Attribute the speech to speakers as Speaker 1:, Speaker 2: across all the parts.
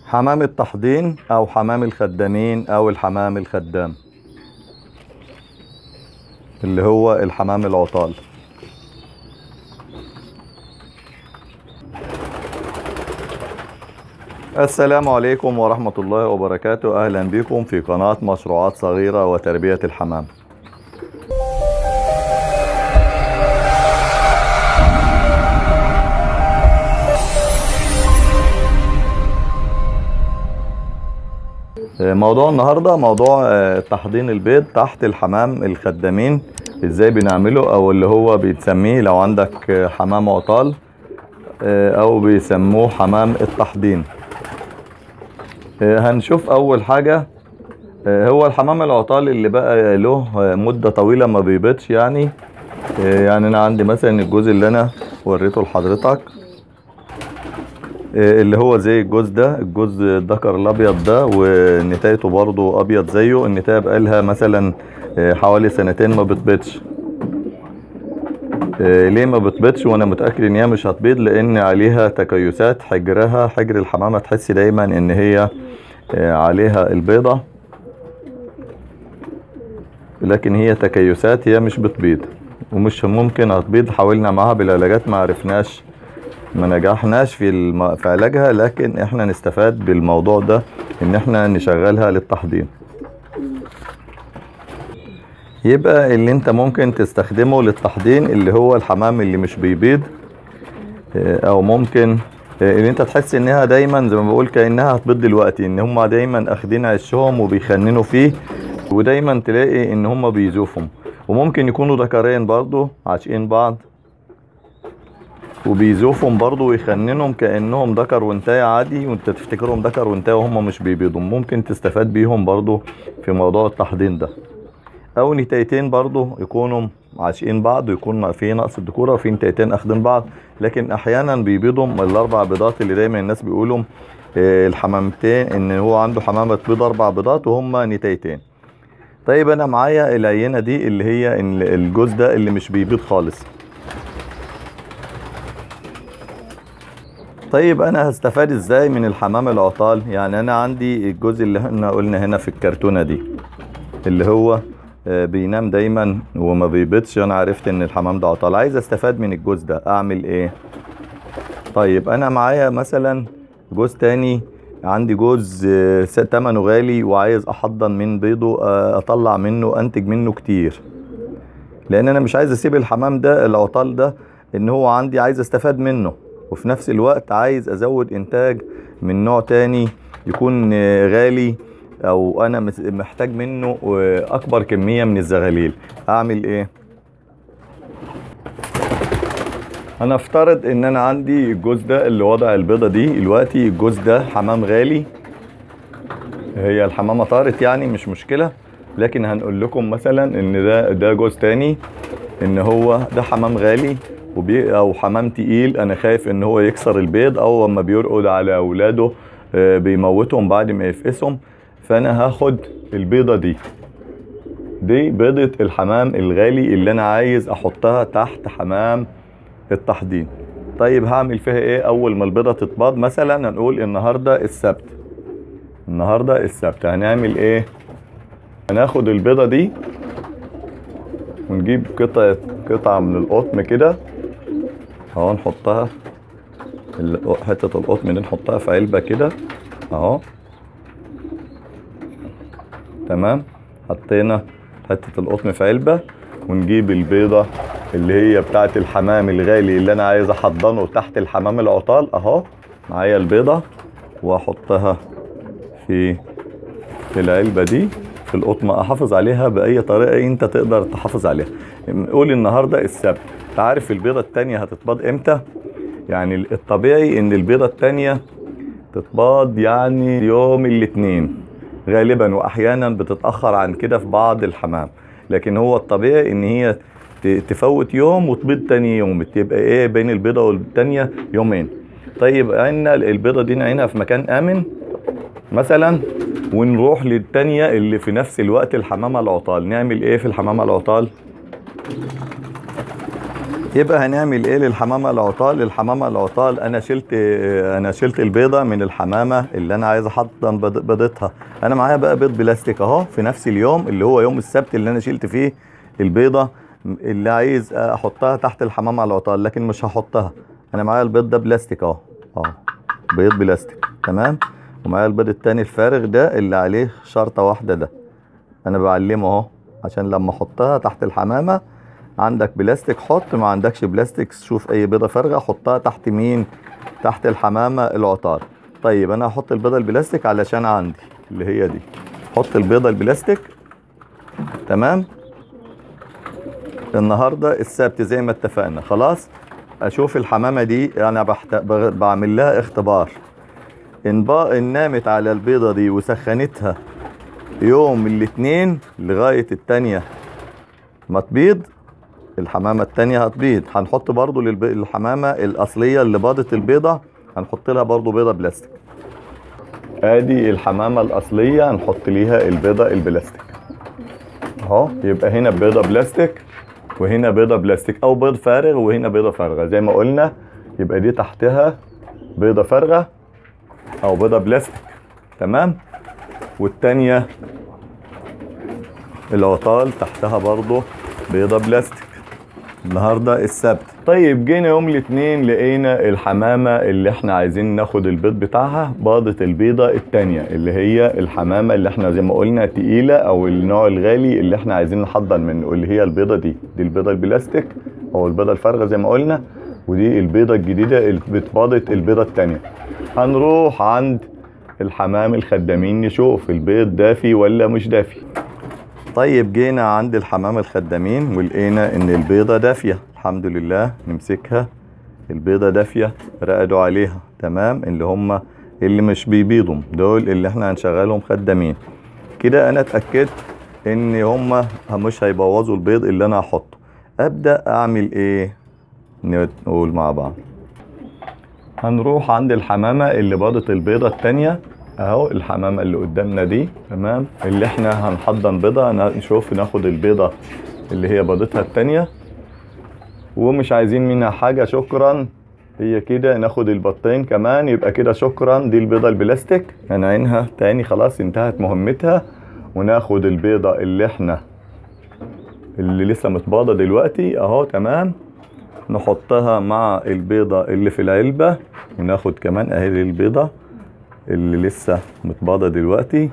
Speaker 1: حمام التحضين او حمام الخدامين او الحمام الخدام اللي هو الحمام العطال السلام عليكم ورحمة الله وبركاته أهلا بكم في قناة مشروعات صغيرة وتربية الحمام موضوع النهاردة موضوع آه، تحضين البيض تحت الحمام الخدامين ازاي بنعمله او اللي هو بيتسميه لو عندك آه، حمام عطال آه، او بيسموه حمام التحضين آه، هنشوف اول حاجة آه، هو الحمام العطال اللي بقى له آه، مدة طويلة ما بيبيضش يعني آه، يعني انا عندي مثلا الجزء اللي انا وريته لحضرتك آه، اللي هو زي الجوز ده الجوز الذكر الابيض ده ونتايته برضو ابيض زيه النتايه بقالها مثلا آه، حوالي سنتين ما بتبيضش آه، ليه ما بتبيضش وانا متاكد ان هي مش هتبيض لان عليها تكيسات حجرها حجر الحمامه تحس دايما ان هي آه، عليها البيضه لكن هي تكيسات هي مش بتبيض ومش ممكن هتبيض حاولنا معاها بالعلاجات ما عرفناش ما نجحناش في الم... في علاجها لكن احنا نستفاد بالموضوع ده ان احنا نشغلها للتحضير يبقى اللي انت ممكن تستخدمه للتحضير اللي هو الحمام اللي مش بيبيض اه، او ممكن اه، ان انت تحس انها دايما زي ما بقول كانها هتبيض دلوقتي ان هم دايما اخدين عشهم وبيخننوا فيه ودايما تلاقي ان هم بيزوفهم وممكن يكونوا ذكرين برضو عاشقين بعض وبيزوفهم برضو ويخننهم كانهم ذكر وانتايه عادي وانت تفتكرهم ذكر وانتايه وهم مش بيبيضوا ممكن تستفاد بيهم برضو في موضوع التحضير ده او نتايتين برضو يكونوا عاشقين بعض ويكون في نقص الذكوره وفي نتايتين اخدين بعض لكن احيانا بيبيضوا الاربع بيضات اللي دايما الناس بيقولوا آه، الحمامتين ان هو عنده حمامه بيض اربع بيضات وهم نتايتين طيب انا معايا العينه دي اللي هي ال- الجوز ده اللي مش بيبيض خالص طيب انا هستفاد ازاي من الحمام العطال يعني انا عندي الجزء اللي احنا قلنا هنا في الكرتونة دي اللي هو آه، بينام دايما وما بيبيضش انا عرفت ان الحمام ده عطال عايز استفاد من الجزء ده اعمل ايه طيب انا معايا مثلا جوز تاني عندي جوز آه، س- تمنه غالي وعايز احضن من بيضه آه، اطلع منه انتج منه كتير لان انا مش عايز اسيب الحمام ده العطال ده ان هو عندي عايز استفاد منه وفي نفس الوقت عايز ازود انتاج من نوع تاني يكون آه، غالي او انا مس- محتاج منه آه، اكبر كمية من الزغاليل اعمل ايه انا افترض ان انا عندي الجوز ده اللي وضع البيضة دي دلوقتي الجوز ده حمام غالي هي الحمامة طارت يعني مش مشكلة لكن هنقول لكم مثلا ان ده ده جوز تاني ان هو ده حمام غالي وبي او حمام تقيل انا خايف ان هو يكسر البيض او لما بيرقد على اولاده آه، بيموتهم بعد ما يفقسهم فانا هاخد البيضة دي دي بيضة الحمام الغالي اللي انا عايز احطها تحت حمام التحضير طيب هعمل فيها ايه اول ما البيضة تتباض مثلا هنقول النهاردة السبت النهاردة السبت هنعمل ايه هناخد البيضة دي ونجيب قطعة قطعة من القطن كده اهو نحطها ال- حتة القطن دي نحطها في علبة كده اهو تمام حطينا حتة القطن في علبة ونجيب البيضة اللي هي بتاعت الحمام الغالي اللي انا عايز احضنه تحت الحمام العطال اهو معايا البيضة واحطها في في العلبة دي في القطمة احافظ عليها باي طريقة انت تقدر تحافظ عليها قول النهاردة السبت تعرف البيضة التانية هتتباض امتى يعني الطبيعي ان البيضة التانية تتباض يعني يوم الاثنين غالبا واحيانا بتتاخر عن كده في بعض الحمام لكن هو الطبيعي ان هي ت- تفوت يوم وتبيض تاني يوم تبقى ايه بين البيضه والتانيه يومين طيب عنا البيضه دي نعينها في مكان امن مثلا ونروح للتانية اللي في نفس الوقت الحمامة العطال نعمل ايه في الحمامة العطال يبقى هنعمل ايه للحمامه العطال الحمامه العطال انا شلت انا شلت البيضه من الحمامه اللي انا عايز احضن بيض- بيضتها انا معايا بقى بيض بلاستيك اهو في نفس اليوم اللي هو يوم السبت اللي انا شلت فيه البيضه اللي عايز احطها تحت الحمامه العطال لكن مش هحطها انا معايا البيض ده بلاستيك اهو اهو بيض بلاستيك تمام ومعايا البيض التاني الفارغ ده اللي عليه شرطه واحده ده انا بعلمه اهو عشان لما احطها تحت الحمامه عندك بلاستيك حط ما عندكش بلاستيك شوف اي بيضه فارغه حطها تحت مين تحت الحمامه العطار طيب انا هحط البيضه البلاستيك علشان عندي اللي هي دي حط البيضه البلاستيك تمام النهارده السبت زي ما اتفقنا خلاص اشوف الحمامه دي انا بحت... بغ- بعمل لها اختبار ان بقى ان نامت على البيضه دي وسخنتها يوم الاثنين لغايه التانيه ما تبيض الحمامه التانيه هتبيض هنحط برضو للب... للحمامه الاصليه اللي باضت البيضه هنحط لها برضو بيضه بلاستيك ادي الحمامه الاصليه هنحط ليها البيضه البلاستيك اهو يبقى هنا بيضه بلاستيك وهنا بيضه بلاستيك او بيض فارغ وهنا بيضه فارغه زي ما قلنا يبقى دي تحتها بيضه فارغه او بيضه بلاستيك تمام والتانيه العطال تحتها برضو بيضه بلاستيك النهارده السبت طيب جينا يوم الاثنين لقينا الحمامه اللي احنا عايزين ناخد البيض بتاعها باضت البيضه التانيه اللي هي الحمامه اللي احنا زي ما قلنا تقيله او النوع الغالي اللي احنا عايزين نحضن منه اللي هي البيضه دي دي البيضه البلاستيك او البيضه الفارغه زي ما قلنا ودي البيضه الجديده اللي بتباضت البيضه التانيه هنروح عند الحمام الخدامين نشوف البيض دافي ولا مش دافي طيب جينا عند الحمام الخدامين ولقينا ان البيضة دافية الحمد لله نمسكها البيضة دافية رقدوا عليها تمام اللي هم اللي مش بيبيضوا دول اللي احنا هنشغلهم خدامين كده انا اتأكدت ان هم مش هيبوظوا البيض اللي انا هحطه ابدأ اعمل ايه نقول مع بعض هنروح عند الحمامة اللي باضت البيضة التانية اهو الحمامة اللي قدامنا دي تمام اللي احنا هنحضن بيضة نشوف ناخد البيضة اللي هي بيضتها التانية ومش عايزين منها حاجة شكرا هي كده ناخد البطين كمان يبقى كده شكرا دي البيضة البلاستيك هنعينها تاني خلاص انتهت مهمتها وناخد البيضة اللي احنا اللي لسه متباضة دلوقتي اهو تمام نحطها مع البيضة اللي في العلبة وناخد كمان اهي البيضة اللي لسه متباضة دلوقتي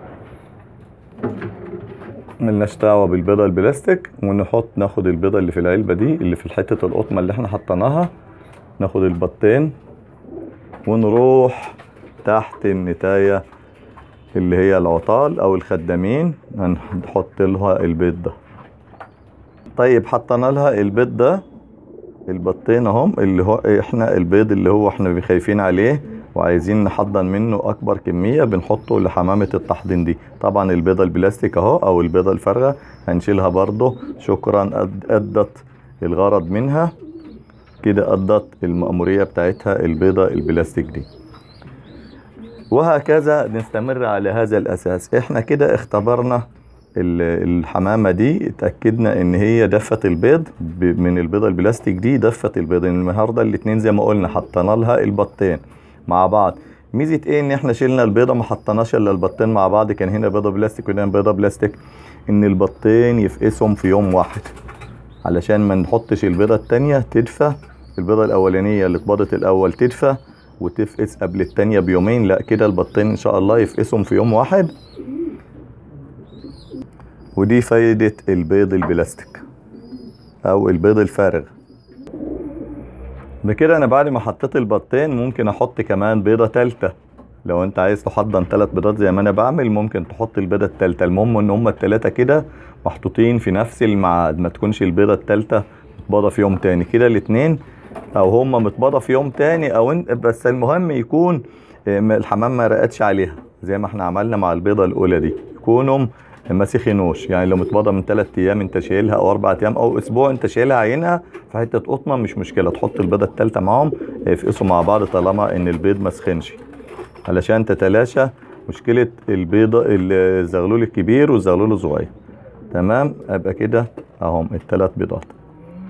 Speaker 1: ملناش دعوة بالبيضة البلاستيك ونحط ناخد البيضة اللي في العلبة دي اللي في حتة القطمة اللي احنا حطيناها ناخد البطين ونروح تحت النتاية اللي هي العطال او الخدامين هنحط لها البيض ده طيب حطينا لها البيض ده البطين اهم اللي هو احنا البيض اللي هو احنا خايفين عليه وعايزين نحضن منه اكبر كميه بنحطه لحمامه التحضين دي طبعا البيضه البلاستيك اهو او البيضه الفارغه هنشيلها برضه شكرا أد- ادت الغرض منها كده ادت المأمورية بتاعتها البيضة البلاستيك دي وهكذا نستمر على هذا الاساس احنا كده اختبرنا ال- الحمامة دي اتأكدنا ان هي دفت البيض ب- من البيضة البلاستيك دي دفت البيض النهاردة الاتنين زي ما قلنا حطينا لها البطين مع بعض ميزة ايه ان احنا شلنا البيضة ما حطيناش الا البطين مع بعض كان هنا بيضة بلاستيك وهنا بيضة بلاستيك ان البطين يفقسهم في يوم واحد علشان ما نحطش البيضة التانية تدفى البيضة الأولانية اللي اتباضت الأول تدفى وتفقس قبل التانية بيومين لا كده البطين إن شاء الله يفقسهم في يوم واحد ودي فايدة البيض البلاستيك أو البيض الفارغ بكده أنا بعد ما حطيت البطين ممكن أحط كمان بيضة تالتة لو انت عايز تحضن ثلاث بيضات زي ما انا بعمل ممكن تحط البيضة التالتة المهم ان هما التلاتة كده محطوطين في نفس الميعاد ما تكونش البيضة التالتة متباضة في يوم تاني كده الاتنين او هما متباضة في يوم تاني او ان بس المهم يكون اه، الحمام ما رقتش عليها زي ما احنا عملنا مع البيضة الاولى دي يكونوا ما سخنوش يعني لو متباضة من ثلاث ايام انت شايلها او اربع ايام او اسبوع انت شايلها عينها في حتة قطمة مش مشكلة تحط البيضة التالتة معاهم يفقسوا مع بعض طالما ان البيض ما سخنش علشان تتلاشى مشكلة البيضة الزغلول الكبير والزغلول الصغير تمام ابقى كده اهم الثلاث بيضات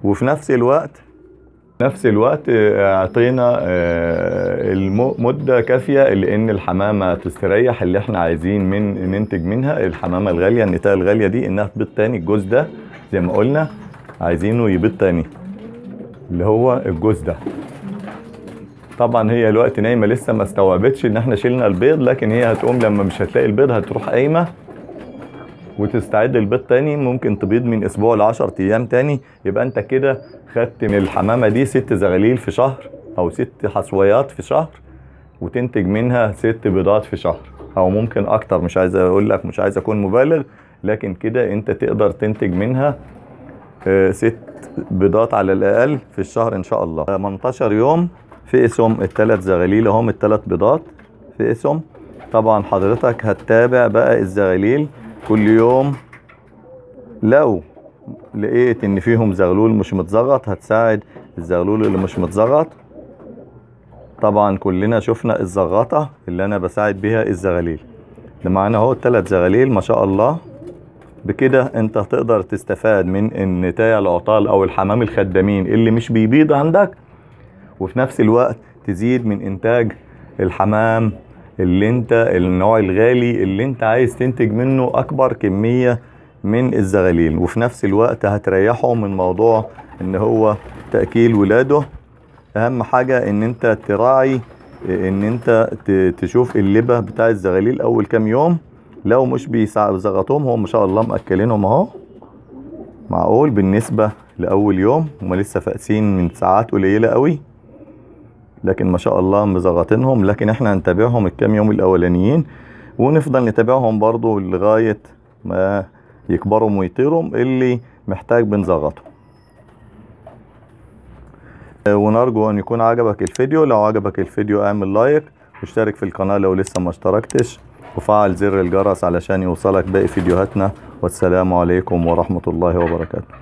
Speaker 1: وفي نفس الوقت نفس الوقت آه، اعطينا آه، الم- مدة كافية لان الحمامة تستريح اللي احنا عايزين من ننتج منها الحمامة الغالية النتاية الغالية دي انها تبيض تاني الجوز ده زي ما قلنا عايزينه يبيض تاني اللي هو الجوز ده طبعا هي الوقت نايمة لسه ما استوعبتش ان احنا شلنا البيض لكن هي هتقوم لما مش هتلاقي البيض هتروح قايمة وتستعد البيض تاني ممكن تبيض من اسبوع ل 10 ايام تاني يبقى انت كده خدت من الحمامه دي ست زغاليل في شهر او ست حصويات في شهر وتنتج منها ست بيضات في شهر او ممكن اكتر مش عايز اقول لك مش عايز اكون مبالغ لكن كده انت تقدر تنتج منها آه، ست بيضات على الاقل في الشهر ان شاء الله 18 يوم في اسهم الثلاث زغاليل اهم الثلاث بيضات في اسهم طبعا حضرتك هتتابع بقى الزغاليل كل يوم لو لقيت ان فيهم زغلول مش متزغط هتساعد الزغلول اللي مش متزغط طبعا كلنا شفنا الزغطة اللي انا بساعد بيها الزغاليل ده معانا اهو الثلاث زغاليل ما شاء الله بكده انت تقدر تستفاد من النتاية العطال او الحمام الخدامين اللي مش بيبيض عندك وفي نفس الوقت تزيد من انتاج الحمام اللي انت النوع الغالي اللي انت عايز تنتج منه اكبر كمية من الزغاليل وفي نفس الوقت هتريحه من موضوع ان هو تأكيل ولاده اهم حاجة ان انت تراعي ان انت ت- تشوف اللبة بتاع الزغاليل اول كام يوم لو مش بيزغطهم هو ما شاء الله مأكلينهم اهو معقول بالنسبة لأول يوم هما لسه فاقسين من ساعات قليلة قوي لكن ما شاء الله مزغطينهم لكن احنا هنتابعهم الكام يوم الأولانيين ونفضل نتابعهم برضو لغاية ما يكبروا ويطيروا اللي محتاج بنزغطه آه، ونرجو ان يكون عجبك الفيديو لو عجبك الفيديو اعمل لايك واشترك في القناة لو لسه ما اشتركتش وفعل زر الجرس علشان يوصلك باقي فيديوهاتنا والسلام عليكم ورحمة الله وبركاته